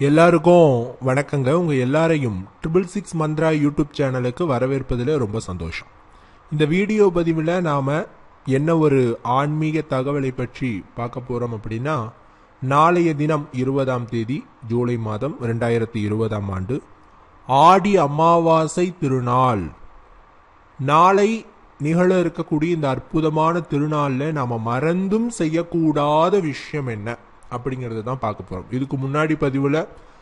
எல்லாருக்கும் வணக்கங்க உங்க எல்லாரையும் ட்ரிபிள் சிக்ஸ் மந்த்ரா யூடியூப் சேனலுக்கு வரவேற்பதில் ரொம்ப சந்தோஷம் இந்த வீடியோ பதிவில் நாம என்ன ஒரு ஆன்மீக தகவலை பற்றி பார்க்க போறோம் அப்படின்னா நாளைய தினம் இருபதாம் தேதி ஜூலை மாதம் ரெண்டாயிரத்தி இருபதாம் ஆண்டு ஆடி அமாவாசை திருநாள் நாளை நிகழ இருக்கக்கூடிய இந்த அற்புதமான திருநாள்ல நாம மறந்தும் செய்யக்கூடாத விஷயம் என்ன அப்படிங்கறத தான் பார்க்க போறோம் இதுக்கு முன்னாடி பதிவுல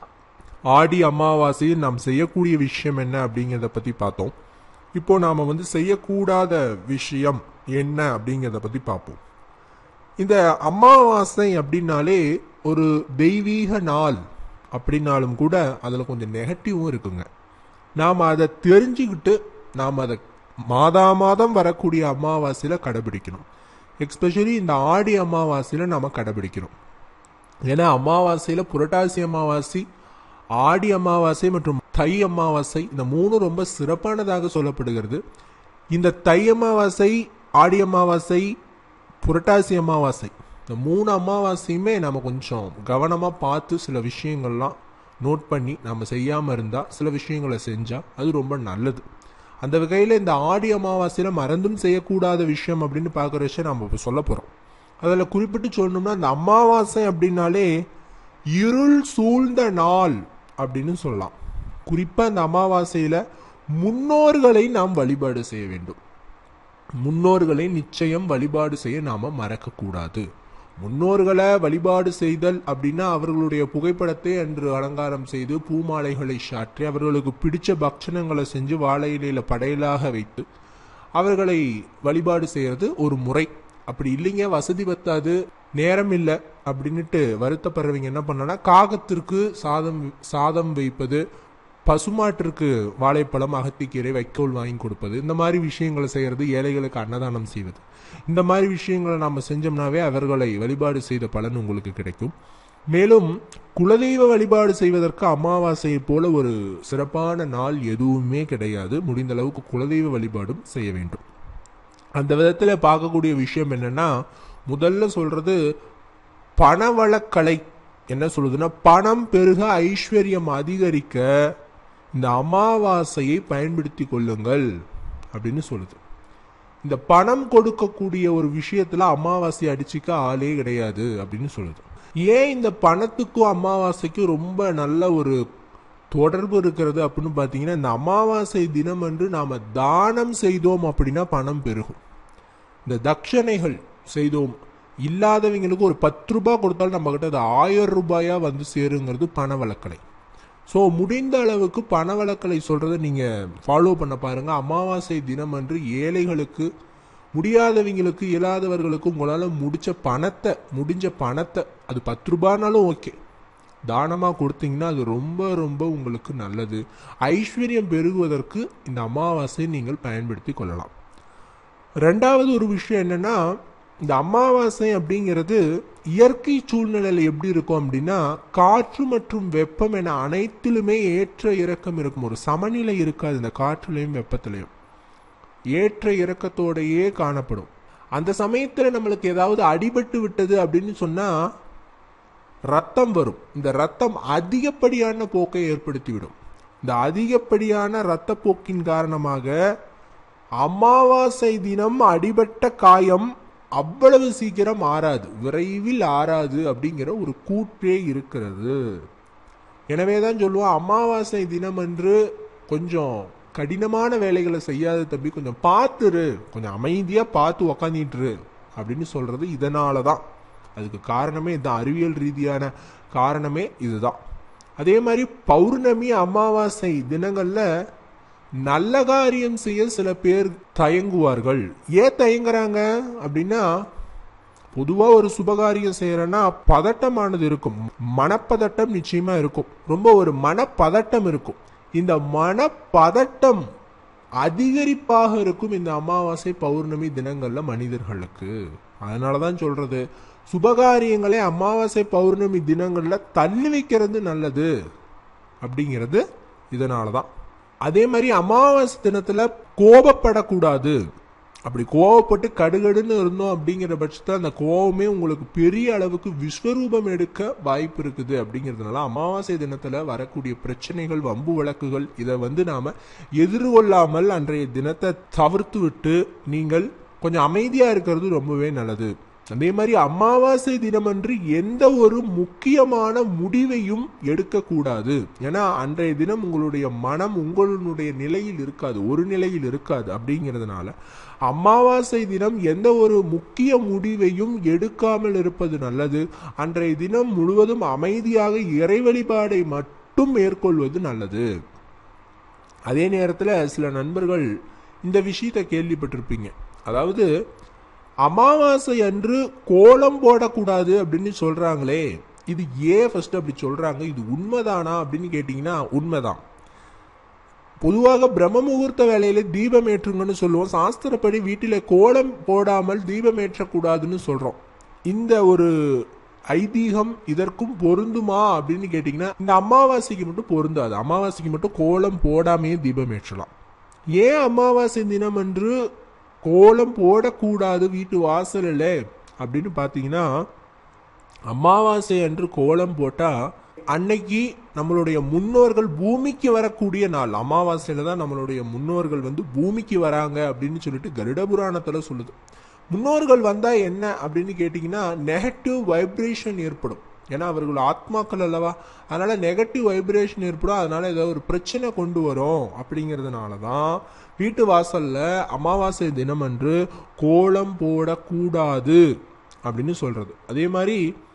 ஆடி அமாவாசையில் நாம் செய்யக்கூடிய விஷயம் என்ன அப்படிங்கறத பத்தி பார்த்தோம் இப்போ நாம வந்து செய்யக்கூடாத விஷயம் என்ன அப்படிங்கறத பத்தி பார்ப்போம் இந்த அமாவாசை அப்படின்னாலே ஒரு தெய்வீக நாள் அப்படின்னாலும் கூட அதில் கொஞ்சம் நெகட்டிவும் இருக்குங்க நாம் அதை தெரிஞ்சுக்கிட்டு நாம் அதை மாதா மாதம் வரக்கூடிய அமாவாசையில் கடைபிடிக்கணும் எக்ஸ்பெஷலி இந்த ஆடி அமாவாசையில் நாம் கடைபிடிக்கணும் ஏன்னா அமாவாசையில் புரட்டாசி அமாவாசை ஆடி அமாவாசை மற்றும் தை அமாவாசை இந்த மூணு ரொம்ப சிறப்பானதாக சொல்லப்படுகிறது இந்த தை அமாவாசை ஆடி அமாவாசை புரட்டாசி அமாவாசை இந்த மூணு அமாவாசையுமே நம்ம கொஞ்சம் கவனமாக பார்த்து சில விஷயங்கள்லாம் நோட் பண்ணி நம்ம செய்யாமல் இருந்தால் சில விஷயங்களை செஞ்சால் அது ரொம்ப நல்லது அந்த வகையில் இந்த ஆடி அமாவாசையில் மறந்தும் செய்யக்கூடாத விஷயம் அப்படின்னு பார்க்குற விஷயம் நம்ம இப்போ சொல்ல போகிறோம் அதில் குறிப்பிட்டு சொல்லணும்னா இந்த அமாவாசை அப்படின்னாலே இருள் சூழ்ந்த நாள் அப்படின்னு சொல்லலாம் குறிப்பாக இந்த அமாவாசையில் முன்னோர்களை நாம் வழிபாடு செய்ய வேண்டும் முன்னோர்களை நிச்சயம் வழிபாடு செய்ய நாம மறக்கக்கூடாது முன்னோர்களை வழிபாடு செய்தல் அப்படின்னா அவர்களுடைய புகைப்படத்தை அன்று அலங்காரம் செய்து பூமாலைகளை சாற்றி அவர்களுக்கு பிடிச்ச பக்ஷணங்களை செஞ்சு வாழை இலையில படையலாக வைத்து அவர்களை வழிபாடு செய்யறது ஒரு முறை அப்படி இல்லைங்க வசதி பத்தாது நேரம் இல்லை அப்படின்னுட்டு வருத்தப்படுறவங்க என்ன பண்ணனா காகத்திற்கு சாதம் சாதம் வைப்பது பசுமாட்டிற்கு வாழைப்பழம் அகத்திக்கீரை வைக்கோல் வாங்கி கொடுப்பது இந்த மாதிரி விஷயங்களை செய்யறது ஏழைகளுக்கு அன்னதானம் செய்வது இந்த மாதிரி விஷயங்களை நாம் செஞ்சோம்னாவே அவர்களை வழிபாடு செய்த பலன் உங்களுக்கு கிடைக்கும் மேலும் குலதெய்வ வழிபாடு செய்வதற்கு அமாவாசையை போல ஒரு சிறப்பான நாள் எதுவுமே கிடையாது முடிந்த அளவுக்கு குலதெய்வ வழிபாடும் செய்ய வேண்டும் அந்த விதத்தில் பார்க்கக்கூடிய விஷயம் என்னன்னா முதல்ல சொல்றது பணவளக்கலை என்ன சொல்லுதுன்னா பணம் பெருக ஐஸ்வர்யம் அதிகரிக்க இந்த அமாவாசையை பயன்படுத்தி கொள்ளுங்கள் அப்படின்னு சொல்லுது இந்த பணம் கொடுக்கக்கூடிய ஒரு விஷயத்துல அமாவாசை அடிச்சுக்க ஆளே கிடையாது அப்படின்னு சொல்லுது ஏன் இந்த பணத்துக்கும் அமாவாசைக்கும் ரொம்ப நல்ல ஒரு தொடர்பு இருக்கிறது அப்படின்னு பார்த்தீங்கன்னா இந்த அமாவாசை தினம் அன்று நாம தானம் செய்தோம் அப்படின்னா பணம் பெருகும் இந்த தட்சணைகள் செய்தோம் இல்லாதவங்களுக்கு ஒரு பத்து ரூபாய் கொடுத்தாலும் நம்ம கிட்ட அது ஆயிரம் ரூபாயா வந்து சேருங்கிறது பண வழக்கலை ஸோ முடிந்த அளவுக்கு பண வழக்கலை சொல்றதை நீங்க ஃபாலோ பண்ண பாருங்க அமாவாசை தினம் அன்று ஏழைகளுக்கு முடியாதவங்களுக்கு இயலாதவர்களுக்கு உங்களால் முடிச்ச பணத்தை முடிஞ்ச பணத்தை அது பத்து ரூபானாலும் ஓகே தானமாக கொடுத்தீங்கன்னா அது ரொம்ப ரொம்ப உங்களுக்கு நல்லது ஐஸ்வர்யம் பெருகுவதற்கு இந்த அமாவாசை நீங்கள் பயன்படுத்தி கொள்ளலாம் ரெண்டாவது ஒரு விஷயம் என்னன்னா இந்த அமாவாசை அப்படிங்கிறது இயற்கை சூழ்நிலையில் எப்படி இருக்கும் அப்படின்னா காற்று மற்றும் வெப்பம் என அனைத்திலுமே ஏற்ற இறக்கம் இருக்கும் ஒரு சமநிலை இருக்காது இந்த காற்றுலையும் வெப்பத்திலையும் ஏற்ற இறக்கத்தோடையே காணப்படும் அந்த சமயத்தில் நம்மளுக்கு ஏதாவது அடிபட்டு விட்டது அப்படின்னு சொன்னா ரத்தம் வரும் இந்த ரத்தம் அதிகப்படியான போக்கை ஏற்படுத்திவிடும் இந்த அதிகப்படியான இரத்த போக்கின் காரணமாக அமாவாசை தினம் அடிபட்ட காயம் அவ்வளவு சீக்கிரம் ஆறாது விரைவில் ஆறாது அப்படிங்கிற ஒரு கூற்றே இருக்கிறது எனவே தான் சொல்லுவோம் அமாவாசை தினம் என்று கொஞ்சம் கடினமான வேலைகளை செய்யாத தம்பி கொஞ்சம் பார்த்துரு கொஞ்சம் அமைதியா பார்த்து உக்காந்துட்டுரு அப்படின்னு சொல்றது இதனால தான் அதுக்கு காரணமே இதுதான் அறிவியல் ரீதியான காரணமே இதுதான் அதே மாதிரி பௌர்ணமி அமாவாசை தினங்கள்ல நல்ல காரியம் செய்ய சில பேர் தயங்குவார்கள் ஏன் தயங்குறாங்க அப்படின்னா பொதுவா ஒரு சுபகாரியம் செய்யறேன்னா பதட்டமானது இருக்கும் மனப்பதட்டம் நிச்சயமா இருக்கும் ரொம்ப ஒரு மனப்பதட்டம் இருக்கும் இந்த மனப்பதட்டம் அதிகரிப்பாக இருக்கும் இந்த அமாவாசை பௌர்ணமி தினங்கள்ல மனிதர்களுக்கு அதனாலதான் சொல்றது சுபகாரியங்களை அமாவாசை பௌர்ணமி தினங்கள்ல தள்ளி வைக்கிறது நல்லது அப்படிங்கிறது இதனாலதான் அதே மாதிரி அமாவாசை தினத்துல கோபப்படக்கூடாது அப்படி கோவப்பட்டு கடுகடுன்னு இருந்தோம் அப்படிங்கிற பட்சத்தில் அந்த கோவமே உங்களுக்கு பெரிய அளவுக்கு விஸ்வரூபம் எடுக்க வாய்ப்பு இருக்குது அப்படிங்கிறதுனால அமாவாசை தினத்துல வரக்கூடிய பிரச்சனைகள் வம்பு வழக்குகள் இதை வந்து நாம எதிர்கொள்ளாமல் அன்றைய தினத்தை தவிர்த்து விட்டு நீங்கள் கொஞ்சம் அமைதியா இருக்கிறது ரொம்பவே நல்லது அதே மாதிரி அமாவாசை தினமன்று எந்த ஒரு முக்கியமான முடிவையும் எடுக்கக்கூடாது ஏன்னா அன்றைய தினம் உங்களுடைய மனம் உங்களுடைய நிலையில் இருக்காது ஒரு நிலையில் இருக்காது அப்படிங்கிறதுனால அமாவாசை தினம் எந்த ஒரு முக்கிய முடிவையும் எடுக்காமல் இருப்பது நல்லது அன்றைய தினம் முழுவதும் அமைதியாக இறை வழிபாடை மட்டும் மேற்கொள்வது நல்லது அதே நேரத்தில் சில நண்பர்கள் இந்த விஷயத்தை கேள்விப்பட்டிருப்பீங்க அதாவது அமாவாசை அன்று கோலம் போடக்கூடாது அப்படின்னு சொல்றாங்களே இது ஏன் ஃபர்ஸ்ட் அப்படி சொல்றாங்க இது உண்மைதானா அப்படின்னு கேட்டிங்கன்னா உண்மைதான் பொதுவாக பிரம்ம முகூர்த்த வேலையில தீபம் ஏற்றுங்கன்னு சொல்லுவோம் சாஸ்திரப்படி வீட்டில கோலம் போடாமல் தீபம் ஏற்றக்கூடாதுன்னு சொல்றோம் இந்த ஒரு ஐதீகம் இதற்கும் பொருந்துமா அப்படின்னு கேட்டிங்கன்னா இந்த அமாவாசைக்கு மட்டும் பொருந்தாது அமாவாசைக்கு மட்டும் கோலம் போடாமையே தீபம் ஏற்றலாம் ஏன் அமாவாசை தினம் அன்று கோலம் போடக்கூடாது வீட்டு வாசலில் அப்படின்னு பார்த்தீங்கன்னா அமாவாசை அன்று கோலம் போட்டா அன்னைக்கு நம்மளுடைய முன்னோர்கள் பூமிக்கு வரக்கூடிய நாள் அமாவாசையில தான் நம்மளுடைய முன்னோர்கள் வந்து பூமிக்கு வராங்க அப்படின்னு சொல்லிட்டு கருட புராணத்துல சொல்லுது முன்னோர்கள் வந்தா என்ன அப்படின்னு கேட்டிங்கன்னா நெகட்டிவ் வைப்ரேஷன் ஏற்படும் ஏன்னா அவர்கள் ஆத்மாக்கள் அல்லவா அதனால நெகட்டிவ் வைப்ரேஷன் ஏற்படும் அதனால ஏதோ ஒரு பிரச்சனை கொண்டு வரும் அப்படிங்கிறதுனால தான் வீட்டு வாசல்ல அமாவாசை தினம் அன்று கோலம் போடக்கூடாது அப்படின்னு சொல்றது அதே மாதிரி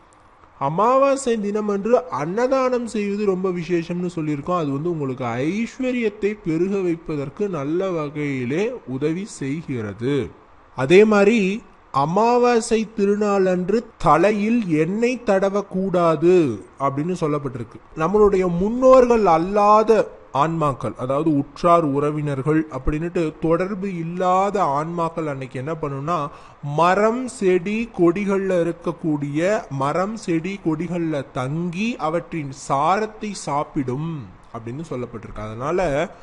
அமாவாசை தினம் அன்று அன்னதானம் செய்வது ரொம்ப விசேஷம்னு சொல்லியிருக்கோம் அது வந்து உங்களுக்கு ஐஸ்வர்யத்தை பெருக வைப்பதற்கு நல்ல வகையிலே உதவி செய்கிறது அதே மாதிரி அமாவாசை திருநாள் அன்று தலையில் எண்ணெய் தடவக்கூடாது அப்படின்னு சொல்லப்பட்டிருக்கு நம்மளுடைய முன்னோர்கள் அல்லாத ஆன்மாக்கள் அதாவது உற்றார் உறவினர்கள் அப்படின்னுட்டு தொடர்பு இல்லாத ஆன்மாக்கள் அன்னைக்கு என்ன பண்ணும்னா மரம் செடி கொடிகள்ல இருக்கக்கூடிய மரம் செடி கொடிகள்ல தங்கி அவற்றின் சாரத்தை சாப்பிடும் அப்படின்னு சொல்லப்பட்டிருக்கு அதனால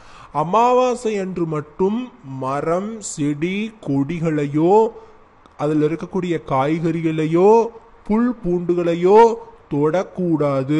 அமாவாசை அன்று மட்டும் மரம் செடி கொடிகளையோ அதில் இருக்கக்கூடிய காய்கறிகளையோ புல் பூண்டுகளையோ தொடக்கூடாது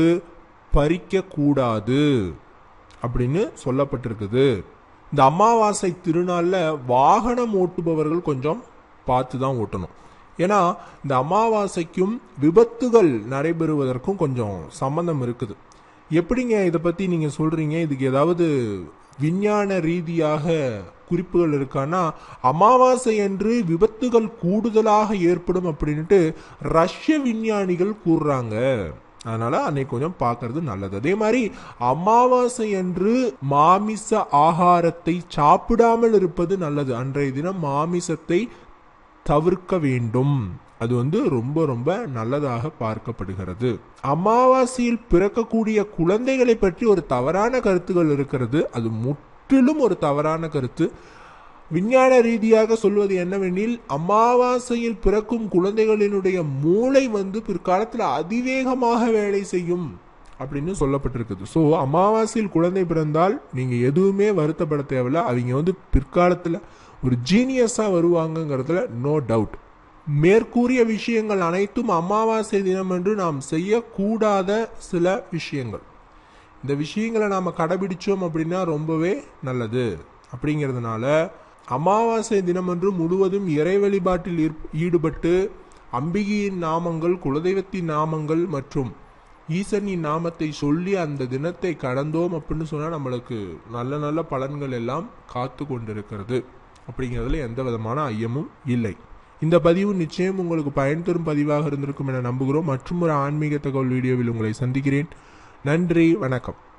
பறிக்கக்கூடாது அப்படின்னு சொல்லப்பட்டிருக்குது இந்த அமாவாசை திருநாளில் வாகனம் ஓட்டுபவர்கள் கொஞ்சம் பார்த்து தான் ஓட்டணும் ஏன்னா இந்த அமாவாசைக்கும் விபத்துகள் நடைபெறுவதற்கும் கொஞ்சம் சம்பந்தம் இருக்குது எப்படிங்க இதை பற்றி நீங்கள் சொல்கிறீங்க இதுக்கு ஏதாவது விஞ்ஞான ரீதியாக குறிப்புகள் இருக்கான்னா அமாவாசை அன்று விபத்துகள் கூடுதலாக ஏற்படும் அப்படின்ட்டு ரஷ்ய விஞ்ஞானிகள் கூறுறாங்க அதனால அன்னைக்கு கொஞ்சம் பார்க்கறது நல்லது அதே மாதிரி அமாவாசை அன்று மாமிச ஆகாரத்தை சாப்பிடாமல் இருப்பது நல்லது அன்றைய தினம் மாமிசத்தை தவிர்க்க வேண்டும் அது வந்து ரொம்ப ரொம்ப நல்லதாக பார்க்கப்படுகிறது அமாவாசையில் பிறக்கக்கூடிய குழந்தைகளை பற்றி ஒரு தவறான கருத்துகள் இருக்கிறது அது முற்றிலும் ஒரு தவறான கருத்து விஞ்ஞான ரீதியாக சொல்வது என்னவெனில் அமாவாசையில் பிறக்கும் குழந்தைகளினுடைய மூளை வந்து பிற்காலத்தில் அதிவேகமாக வேலை செய்யும் அப்படின்னு சொல்லப்பட்டிருக்குது ஸோ அமாவாசையில் குழந்தை பிறந்தால் நீங்க எதுவுமே வருத்தப்பட தேவையில்ல அவங்க வந்து பிற்காலத்தில் ஒரு ஜீனியஸா வருவாங்கங்கிறதுல நோ டவுட் மேற்கூறிய விஷயங்கள் அனைத்தும் அமாவாசை தினமன்று நாம் செய்யக்கூடாத சில விஷயங்கள் இந்த விஷயங்களை நாம் கடைபிடிச்சோம் அப்படின்னா ரொம்பவே நல்லது அப்படிங்கிறதுனால அமாவாசை தினமன்று முழுவதும் இறை வழிபாட்டில் ஈர்- ஈடுபட்டு அம்பிகையின் நாமங்கள் குலதெய்வத்தின் நாமங்கள் மற்றும் ஈசனின் நாமத்தை சொல்லி அந்த தினத்தை கடந்தோம் அப்படின்னு சொன்னால் நம்மளுக்கு நல்ல நல்ல பலன்கள் எல்லாம் காத்து கொண்டிருக்கிறது அப்படிங்கிறதுல எந்த விதமான ஐயமும் இல்லை இந்த பதிவு நிச்சயம் உங்களுக்கு பயன் தரும் பதிவாக இருந்திருக்கும் என நம்புகிறோம் மற்றும் ஒரு ஆன்மீக தகவல் வீடியோவில் உங்களை சந்திக்கிறேன் நன்றி வணக்கம்